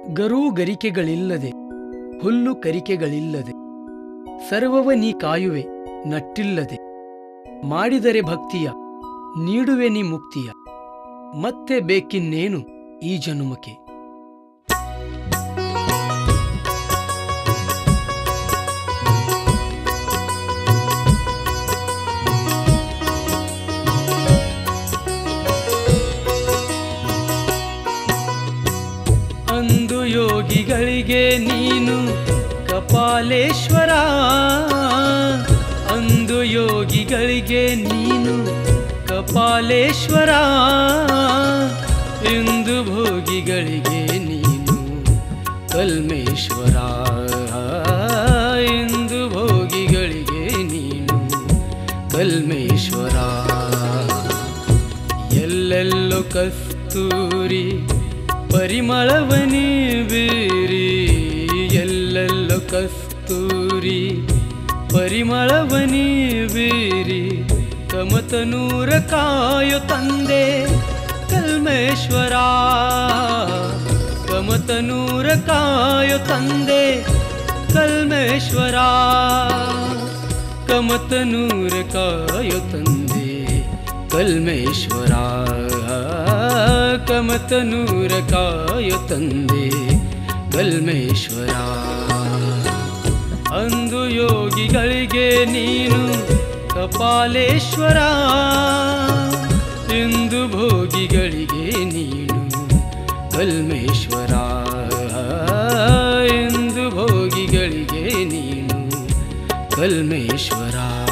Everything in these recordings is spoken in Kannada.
ಗರೂ ಗರಿಕೆಗಳಿಲ್ಲದೆ ಹುಲ್ಲು ಕರಿಕೆಗಳಿಲ್ಲದೆ ಸರ್ವವ ನೀ ಕಾಯುವೆ ನಟ್ಟಿಲ್ಲದೆ ಮಾಡಿದರೆ ಭಕ್ತಿಯ ನೀಡುವೆ ನೀ ಮುಕ್ತಿಯ ಮತ್ತೆ ಬೇಕಿನ್ನೇನು ಈ ಜನುಮಕ್ಕೆ ಅಂದು ಯೋಗಿಗಳಿಗೆ ನೀನು ಕಪಾಲೇಶ್ವರ ಅಂದು ಯೋಗಿಗಳಿಗೆ ನೀನು ಕಪಾಲೇಶ್ವರ ಇಂದು ಭೋಗಿಗಳಿಗೆ ನೀನು ಕಲ್ಮೇಶ್ವರ ಇಂದು ಭೋಗಿಗಳಿಗೆ ನೀನು ಕಲ್ಮೇಶ್ವರ ಎಲ್ಲೆಲ್ಲೋ ಕಸ್ತೂರಿ ಪರಿಮಳವನಿ ಬೀರಿ ಎಲ್ಲೆಲ್ಲೋ ಕಸ್ತೂರಿ ಪರಿಮಳವನಿ ಬೀರಿ ಕಮತನೂರ ಕಾಯೋ ತಂದೆ ಕಲ್ಮೇಶ್ವರ ಕಮತನೂರ ಕಾಯೋ ತಂದೆ ಕಲ್ಮೇಶ್ವರ ಕಮತನೂರ ಕಾಯೋ ತಂದೆ ಕಲ್ಮೇಶ್ವರ ಕಮತನೂರ ಕಾಯೋ ತಂದೆ ಕಲ್ಮೇಶ್ವರ ಅಂದು ಯೋಗಿಗಳಿಗೆ ನೀನು ಕಪಾಲೇಶ್ವರ ಇಂದು ಭೋಗಿಗಳಿಗೆ ನೀನು ಕಲ್ಮೇಶ್ವರ ಇಂದು ಭೋಗಿಗಳಿಗೆ ನೀನು ಕಲ್ಮೇಶ್ವರ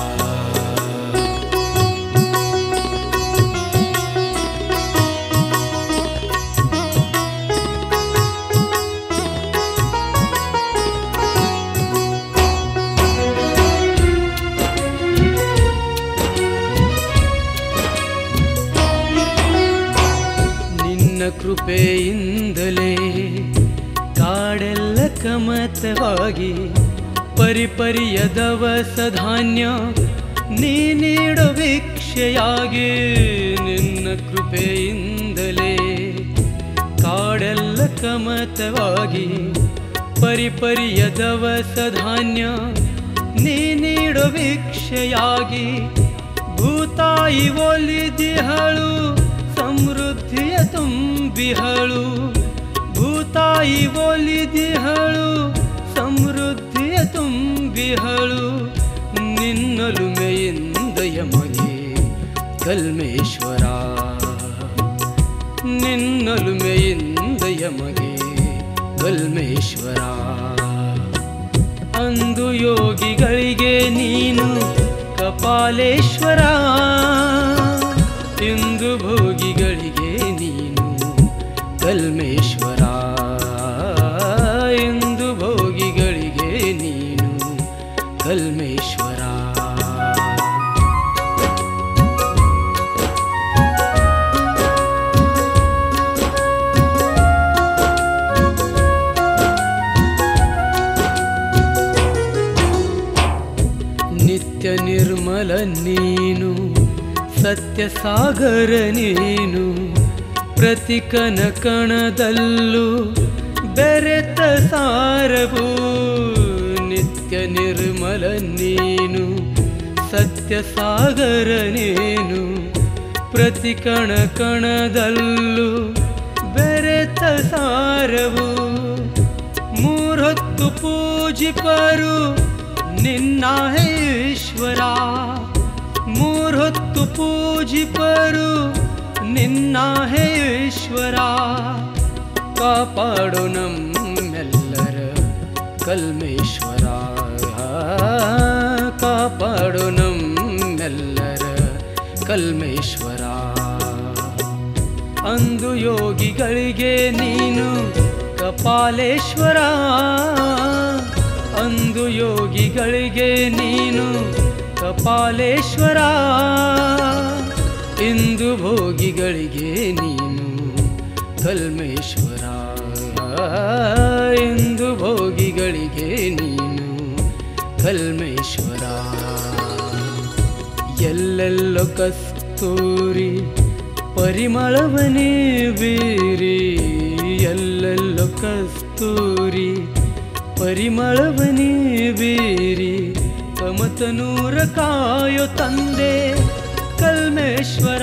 ನಿನ್ನ ಕೃಪೆಯಿಂದಲೇ ಕಾಡೆಲ್ಲ ಕಮತವಾಗಿ ಪರಿಪರಿಯ ದವಸ ಧಾನ್ಯ ನೀ ನೀಡೋ ಭಿಕ್ಷೆಯಾಗಿ ನಿನ್ನ ಕೃಪೆಯಿಂದಲೇ ಕಾಡೆಲ್ಲ ಕಮತವಾಗಿ ಪರಿಪರಿಯ ದವಸ ಧಾನ್ಯ ನೀ ನೀಡೋ ಭಿಕ್ಷೆಯಾಗಿ ಭೂತಾಯಿ ಒಲಿದಿಹಳು ಸಮೃದ್ಧಿಯ ತುಂಬಿಹಳು ಭೂತಾಯಿ ಒಲಿದಿಹಳು ಸಮೃದ್ಧಿಯ ತುಂಬಿಹಳು ನಿನ್ನಲುಮೆಯಿಂದ ಯಮಗೆ ಕಲ್ಮೇಶ್ವರ ನಿನ್ನಲುಮೆಯಿಂದ ಯಮಗೆ ಕಲ್ಮೇಶ್ವರ ಅಂದು ಯೋಗಿಗಳಿಗೆ ನೀನು ಕಪಾಲೇಶ್ವರ ಇಂದು ಭೋಗಿಗಳಿಗೆ ನೀನು ಕಲ್ಮೇಶ್ವರ ಇಂದು ಭೋಗಿಗಳಿಗೆ ನೀನು ಕಲ್ಮೇಶ್ವರ ನಿತ್ಯ ನಿರ್ಮಲ ನೀನು ಸತ್ಯ ಸಾಗರ ನೀನು ಪ್ರತಿ ಕಣ ಕಣದಲ್ಲೂ ಬೆರೆತ ಸಾರವು ನಿತ್ಯ ನಿರ್ಮಲ ನೀನು ಸತ್ಯ ಸಾಗರ ನೀನು ಪ್ರತಿ ಕಣ ಕಣದಲ್ಲೂ ಬೆರೆತ ಸಾರವು ಮೂರೊತ್ತು ಪೂಜಿಪರು ನಿನ್ನ ಈಶ್ವರ ಮೂರೊತ್ತು ಪೂಜಿಪರು ನಿನ್ನ ಈಶ್ವರ ಕಾಪಾಡು ನಮ್ಮೆಲ್ಲರ ಕಲ್ಮೇಶ್ವರ ಕಾಪಾಡು ನಮ್ಮೆಲ್ಲರ ಕಲ್ಮೇಶ್ವರ ಅಂದು ಯೋಗಿಗಳಿಗೆ ನೀನು ಕಪಾಲೇಶ್ವರ ಅಂದು ಯೋಗಿಗಳಿಗೆ ನೀನು ಕಪಾಲೇಶ್ವರ ಇಂದು ಭೋಗಿಗಳಿಗೆ ನೀನು ಕಲ್ಮೇಶ್ವರ ಇಂದು ಭೋಗಿಗಳಿಗೆ ನೀನು ಕಲ್ಮೇಶ್ವರ ಎಲ್ಲೆಲ್ಲೋ ಕಸ್ತೂರಿ ಪರಿಮಳವನೇ ಬೀರಿ ಎಲ್ಲೆಲ್ಲೋ ಕಸ್ತೂರಿ ಪರಿಮಳವನಿ ಬೀರಿ ಕಮತನೂರ ಕಾಯೋ ತಂದೆ ಕಲ್ಮೇಶ್ವರ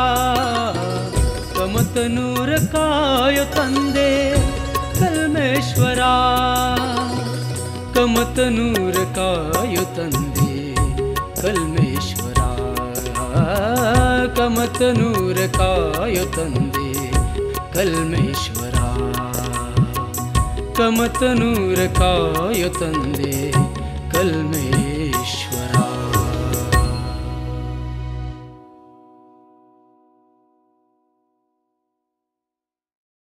ಕಮತನೂರ ಕಾಯೋ ತಂದೆ ಕಲ್ಮೇಶ್ವರ ಕಮತನೂರ ಕಾಯೋ ತಂದೆ ಕಲ್ಮೇಶ್ವರ ಕಮತನೂರ ಕಾಯೋ ತಂದೆ ಕಲ್ಮೇಶ್ವರ ಕಮತನೂರ ಕಾಯೋ ತಂದೆ ಕಲ್ಮೇಶ್ವರ